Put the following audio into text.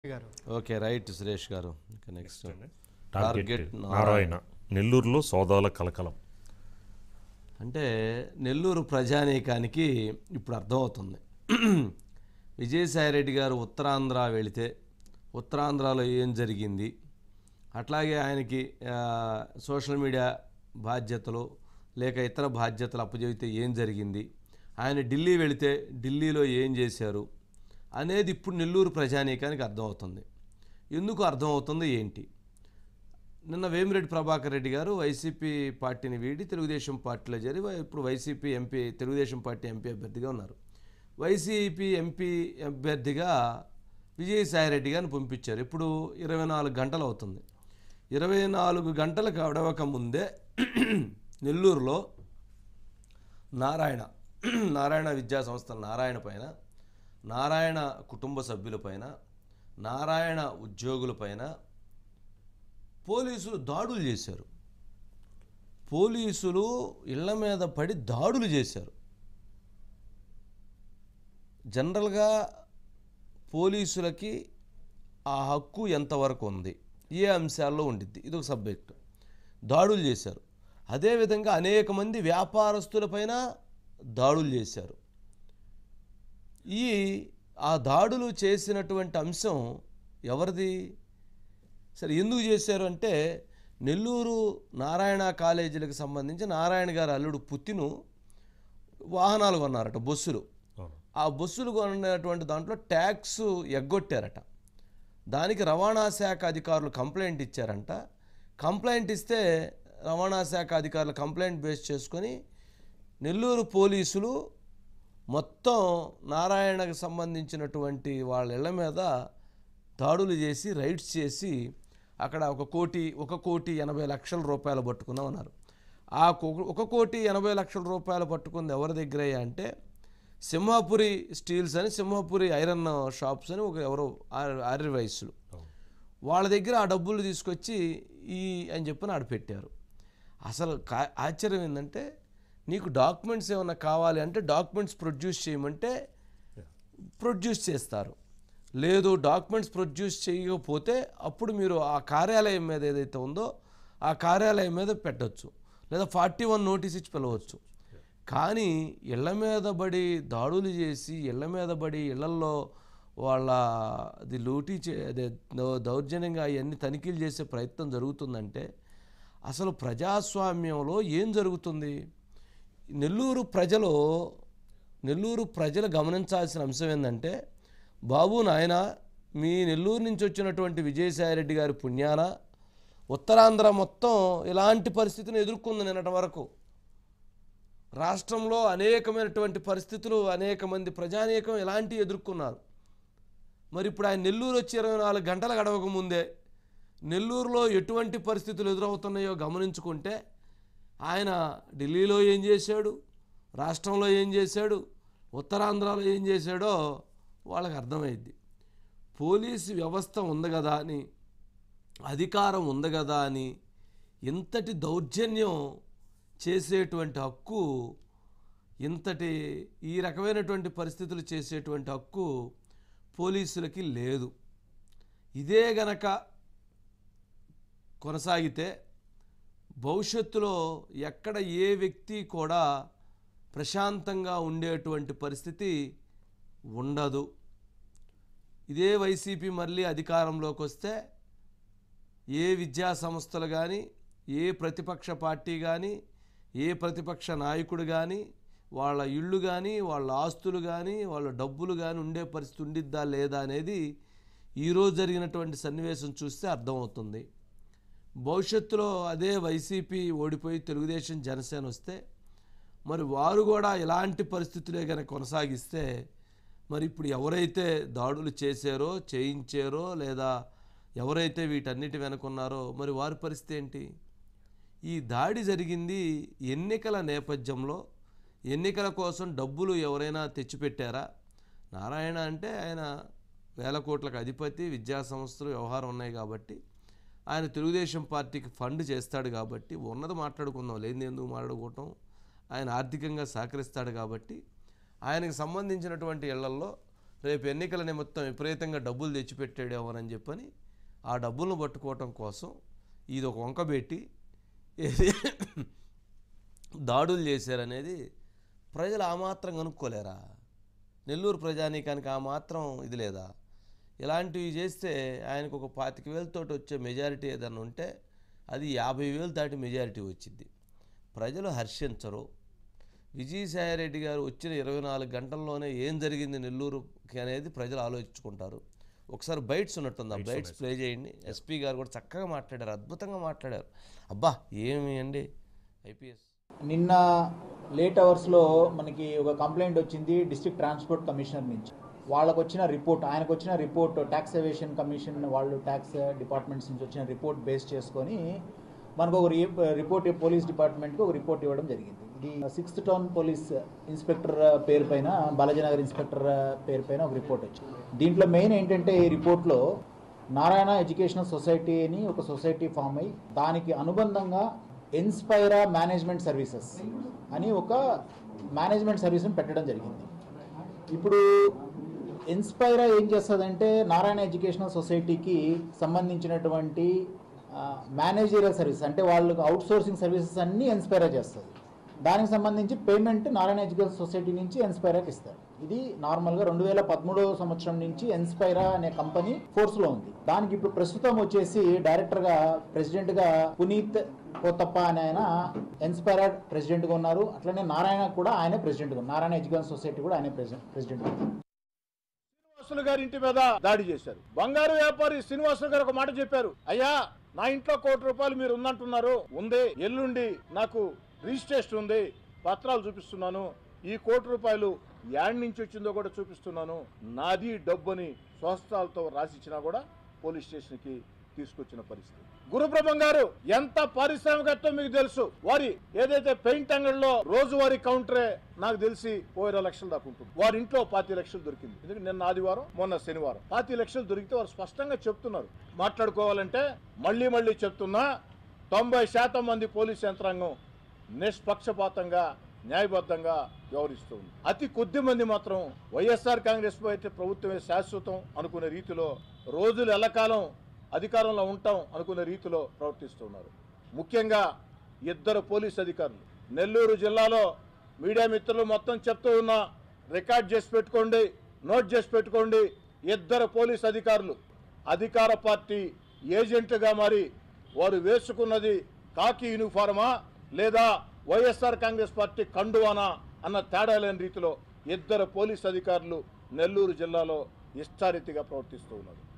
గారు okay right Suresh గారు ఇక నెక్స్ట్ టార్గెట్ టార్గెట్ నారాయణ నెల్లూరులో సోదాల కలకలం అంటే నెల్లూరు ప్రజానీకానికి ఇప్పుడు అర్థమవుతుంది విజయసాయిరెడ్డి గారు ఉత్తరాంధ్ర వెళితే ఉత్తరాంధ్రలో ఏం జరిగింది అట్లాగే ఆయనకి ఆ, సోషల్ మీడియా బాధ్యతలు లేక ఇతర బాధ్యతలు అప్పచెబితే ఏం జరిగింది ఆయన ఢిల్లీ వెళితే ఢిల్లీలో ఏం చేశారు అనేది ఇప్పుడు నెల్లూరు ప్రజానీకానికి అర్థమవుతుంది ఎందుకు అర్థమవుతుంది ఏంటి నిన్న వేమిరెడ్డి ప్రభాకర్ రెడ్డి గారు వైసీపీ పార్టీని వీడి తెలుగుదేశం పార్టీలో చేరి వై- ఇప్పుడు YCP MP Telugu Desam party MP అభ్యర్థిగా ఉన్నారు వైసీపీ ఎంపీ అభ్యర్థిగా విజయసాయిరెడ్డి గారిని పంపించారు ఇప్పుడు ఇరవై నాలుగు గంటలు అవుతుంది ఇరవై నాలుగు గంటలకు గడవక ముందే నెల్లూరులో నారాయణ నారాయణ విద్యా సంస్థ నారాయణ పైన నారాయణ కుటుంబ సభ్యులపైన నారాయణ ఉద్యోగులపైన పోలీసులు దాడులు చేశారు పోలీసులు ఇళ్ల మీద పడి దాడులు చేశారు జనరల్గా పోలీసులకి ఆ హక్కు ఎంతవరకు ఉంది ఏ అంశాల్లో ఉండిద్ది ఇది ఒక సబ్జెక్టు దాడులు చేశారు అదేవిధంగా అనేక మంది వ్యాపారస్తులపైన దాడులు చేశారు ఈ ఆ దాడులు చేసినటువంటి అంశం ఎవరిది సరే ఎందుకు చేశారు అంటే నెల్లూరు నారాయణ కాలేజీలకు సంబంధించి నారాయణ గారి అల్లుడు పుత్తిను వాహనాలు కొన్నారట బస్సులు అవును. ఆ బస్సులు కొన్నటువంటి దాంట్లో ట్యాక్స్ ఎగ్గొట్టారట దానికి రవాణా శాఖ అధికారులు కంప్లైంట్ ఇచ్చారంట కంప్లైంట్ ఇస్తే రవాణా శాఖ అధికారులు కంప్లైంట్ బేస్ చేసుకొని నెల్లూరు పోలీసులు మొత్తం నారాయణకు సంబంధించినటువంటి వాళ్ళ ఇళ్ళ మీద దాడులు చేసి రైడ్స్ చేసి అక్కడ ఒక కోటి ఒక కోటి ఎనభై లక్షల రూపాయలు పట్టుకున్నామన్నారు ఆ కో- ఒక కోటి ఎనభై లక్షల రూపాయలు పట్టుకుంది ఎవరి దగ్గర అంటే సింహాపురి స్టీల్స్ అని సింహాపురి ఐరన్ షాప్స్ అని ఒక ఎవరో ఆర్- ఆర్య వయస్సులు వాళ్ళ దగ్గర ఆ డబ్బులు తీసుకొచ్చి ఈ అని చెప్పని ఆడ పెట్టారు అసలు కా ఆశ్చర్యం ఏంటంటే నీకు డాక్యుమెంట్స్ ఏమైనా కావాలి అంటే డాక్యుమెంట్స్ ప్రొడ్యూస్ చేయమంటే ప్రొడ్యూస్ చేస్తారు లేదు డాక్యుమెంట్స్ ప్రొడ్యూస్ చేయకపోతే అప్పుడు మీరు ఆ కార్యాలయం మీద ఏదైతే ఉందో ఆ కార్యాలయం మీద పెట్టొచ్చు లేదా ఫార్టీ వన్ నోటీస్ ఇచ్చి పిలవచ్చు కానీ ఇళ్ల మీద పడి దాడులు చేసి ఇళ్ల మీద పడి ఇళ్లల్లో వాళ్ళ అది లూటీ చే అదే దౌ- దౌర్జన్యంగా అవన్నీ తనిఖీలు చేసే ప్రయత్నం జరుగుతుందంటే అసలు ప్రజాస్వామ్యంలో ఏం జరుగుతుంది నెల్లూరు ప్రజలు నెల్లూరు ప్రజలు గమనించాల్సిన అంశం ఏంటంటే బాబు నాయన మీ నెల్లూరు నుంచి వచ్చినటువంటి విజయసాయిరెడ్డి గారి పుణ్యాన ఉత్తరాంధ్ర మొత్తం ఇలాంటి పరిస్థితిని ఎదుర్కొంది నిన్నటి వరకు రాష్ట్రంలో అనేకమైనటువంటి పరిస్థితులు అనేక మంది ప్రజానీకం ఇలాంటివి ఎదుర్కొన్నారు మరి ఇప్పుడు ఆయన నెల్లూరు వచ్చి ఇరవై నాలుగు గంటలు గడవక ముందే నెల్లూరులో ఎటువంటి పరిస్థితులు ఎదురవుతున్నాయో గమనించుకుంటే ఆయన ఢిల్లీలో ఏం చేశాడు రాష్ట్రంలో ఏం చేశాడు ఉత్తరాంధ్రలో ఏం చేశాడో వాళ్ళకి అర్థమైద్ది పోలీసు వ్యవస్థ ఉంది కదా అని అధికారం ఉంది కదా అని ఇంతటి దౌర్జన్యం చేసేటువంటి హక్కు ఇంతటి ఈ రకమైనటువంటి పరిస్థితులు చేసేటువంటి హక్కు పోలీసులకి లేదు ఇదే గనక కొనసాగితే భవిష్యత్తులో ఎక్కడ ఏ వ్యక్తి కూడా ప్రశాంతంగా ఉండేటువంటి పరిస్థితి ఉండదు ఇదే వైసీపీ మళ్ళీ అధికారంలోకి వస్తే ఏ విద్యా సంస్థలు కానీ ఏ ప్రతిపక్ష పార్టీ కానీ ఏ ప్రతిపక్ష నాయకుడు కానీ వాళ్ళ ఇళ్ళు కానీ వాళ్ళ ఆస్తులు కానీ వాళ్ళ డబ్బులు కానీ ఉండే పరిస్థితి ఉండిద్దా లేదా అనేది ఈరోజు జరిగినటువంటి సన్నివేశం చూస్తే అర్థమవుతుంది భవిష్యత్తులో అదే వైసీపీ ఓడిపోయి తెలుగుదేశం జనసేన వస్తే మరి వారు కూడా ఇలాంటి పరిస్థితులే కనుక కొనసాగిస్తే మరి ఇప్పుడు ఎవరైతే దాడులు చేశారో చేయించారో లేదా ఎవరైతే వీటన్నిటి వెనుకున్నారో మరి వారి పరిస్థితి ఏంటి ఈ దాడి జరిగింది ఎన్నికల నేపథ్యంలో ఎన్నికల కోసం డబ్బులు ఎవరైనా తెచ్చిపెట్టారా నారాయణ అంటే ఆయన వేల కోట్లకు అధిపతి విద్యా సంస్థలు వ్యవహారం ఉన్నాయి కాబట్టి ఆయన తెలుగుదేశం పార్టీకి ఫండ్ చేస్తాడు కాబట్టి ఉన్నది మాట్లాడుకుందాం లేని ఎందుకు మాట్లాడుకోవటం ఆయన ఆర్థికంగా సహకరిస్తాడు కాబట్టి ఆయనకు సంబంధించినటువంటి ఇళ్లల్లో రేపు ఎన్నికల నిమిత్తం విపరీతంగా డబ్బులు తెచ్చిపెట్టాడేమోనని చెప్పని ఆ డబ్బులను పట్టుకోవటం కోసం ఇది ఒక వంకబెట్టి ఏది దాడులు చేశారనేది ప్రజలు ఆ మాత్రం కనుక్కోలేరా నెల్లూరు ప్రజానీకానికి ఆ మాత్రం ఇది లేదా ఇలాంటివి చేస్తే ఆయనకు ఒక పాతిక వేలతోటి వచ్చే మెజారిటీ ఏదైనా ఉంటే అది యాభై వేలు దాటి మెజారిటీ వచ్చింది ప్రజలు హర్షించరు విజయసాయిరెడ్డి గారు వచ్చిన ఇరవై నాలుగు గంటల్లోనే ఏం జరిగింది నెల్లూరుకి అనేది ప్రజలు ఆలోచించుకుంటారు ఒకసారి బైట్స్ ఉన్నట్టుంది ఆ బైట్స్ ప్లే చేయండి ఎస్పీ గారు కూడా చక్కగా మాట్లాడారు అద్భుతంగా మాట్లాడారు అబ్బా ఏమి అండి ఐపీఎస్ నిన్న లేట్ అవర్స్లో మనకి ఒక కంప్లైంట్ వచ్చింది డిస్ట్రిక్ట్ ట్రాన్స్పోర్ట్ కమిషనర్ నుంచి వాళ్ళకు వచ్చిన రిపోర్ట్ ఆయనకు వచ్చిన రిపోర్ట్ ట్యాక్స్ ఎవేషన్ కమిషన్ వాళ్ళు ట్యాక్స్ డిపార్ట్మెంట్స్ నుంచి వచ్చిన రిపోర్ట్ బేస్ చేసుకొని మనకు ఒక రి- రిపోర్ట్ పోలీస్ డిపార్ట్మెంట్కి ఒక రిపోర్ట్ ఇవ్వడం జరిగింది ఇది సిక్స్త్ టౌన్ పోలీస్ ఇన్స్పెక్టర్ పేరు పైన బాలాజీనగర్ ఇన్స్పెక్టర్ పేరు పైన ఒక రిపోర్ట్ వచ్చింది దీంట్లో మెయిన్ ఏంటంటే ఈ రిపోర్ట్లో నారాయణ ఎడ్యుకేషనల్ సొసైటీ అని ఒక సొసైటీ ఫామ్ అయ్యి దానికి అనుబంధంగా ఇన్స్పైరా మేనేజ్మెంట్ సర్వీసెస్ అని ఒక మేనేజ్మెంట్ సర్వీస్ని పెట్టడం జరిగింది ఇప్పుడు ఇన్స్పైరా ఏం చేస్తుందంటే నారాయణ ఎడ్యుకేషనల్ సొసైటీకి సంబంధించినటువంటి మేనేజరియల్ సర్వీస్ అంటే వాళ్ళకి అవుట్ సోర్సింగ్ సర్వీసెస్ అన్నీ ఇన్స్పైరా చేస్తుంది దానికి సంబంధించి పేమెంట్ నారాయణ ఎడ్యుకేషన్ సొసైటీ నుంచి ఇన్స్పైరాకి ఇస్తారు ఇది నార్మల్గా రెండు వేల పదమూడవ సంవత్సరం నుంచి ఇన్స్పైరా అనే కంపెనీ ఫోర్స్లో ఉంది దానికి ఇప్పుడు ప్రస్తుతం వచ్చేసి డైరెక్టర్గా ప్రెసిడెంట్గా పునీత్ కోతప్ప అనే ఆయన ఇన్స్పైరా ప్రెసిడెంట్గా ఉన్నారు అట్లనే నారాయణ కూడా ఆయనే ప్రెసిడెంట్గా ఉన్నారు నారాయణ ఎడ్యుకేషన్ సొసైటీ కూడా ఆయనే ప్రెసిడెంట్ ప్రెసిడెంట్గా ఉన్నారు శ్రీనివాసులు గారి ఇంటి మీద దాడి చేశారు బంగారు వ్యాపారి శ్రీనివాసులు గారు ఒక మాట చెప్పారు అయ్యా నా ఇంట్లో కోటి రూపాయలు మీరు ఉందంటున్నారు ఉంది ఎల్లుండి నాకు రిజిస్ట్రేషన్ ఉంది పత్రాలు చూపిస్తున్నాను ఈ కోటి రూపాయలు యాడ్ నుంచి వచ్చిందో కూడా చూపిస్తున్నాను నాది డబ్బుని స్వస్థాలతో రాసిచ్చినా కూడా పోలీస్ స్టేషన్కి తీసుకొచ్చిన పరిస్థితి గురుబ్రహ్మం గారు ఎంత పారిశ్రామికత్వం మీకు తెలుసు వారి ఏదైతే పెయింట్ అంగడిలో రోజువారీ కౌంటరే నాకు తెలిసి ఓ ఇరవై లక్షలు దాకా ఉంటుంది వారి ఇంట్లో పాతి లక్షలు దొరికింది ఎందుకంటే నిన్న ఆదివారం మొన్న శనివారం పాతి లక్షలు దొరికితే వారు స్పష్టంగా చెప్తున్నారు మాట్లాడుకోవాలంటే మళ్ళీ మళ్ళీ చెప్తున్నా తొంభై శాతం మంది పోలీస్ యంత్రాంగం నిష్పక్షపాతంగా న్యాయబద్ధంగా వ్యవహరిస్తుంది అతి కొద్ది మంది మాత్రం వైఎస్ఆర్ కాంగ్రెస్ పార్టీ ప్రభుత్వమే శాశ్వతం అనుకునే రీతిలో రోజులు ఎల్లకాలం అధికారంలో ఉంటాం అనుకునే రీతిలో ప్రవర్తిస్తున్నారు ముఖ్యంగా ఇద్దరు పోలీస్ అధికారులు నెల్లూరు జిల్లాలో మీడియా మిత్రులు మొత్తం చెప్తూ ఉన్నా రికార్డ్ చేసి పెట్టుకోండి నోట్ చేసి పెట్టుకోండి ఇద్దరు పోలీస్ అధికారులు అధికార పార్టీ ఏజెంట్గా మారి వారు వేసుకున్నది కాకి యూనిఫార్మా లేదా వైఎస్ఆర్ కాంగ్రెస్ పార్టీ కండువానా అన్న తేడా లేని రీతిలో ఇద్దరు పోలీస్ అధికారులు నెల్లూరు జిల్లాలో ఇష్టారీతిగా ప్రవర్తిస్తూ ఉన్నారు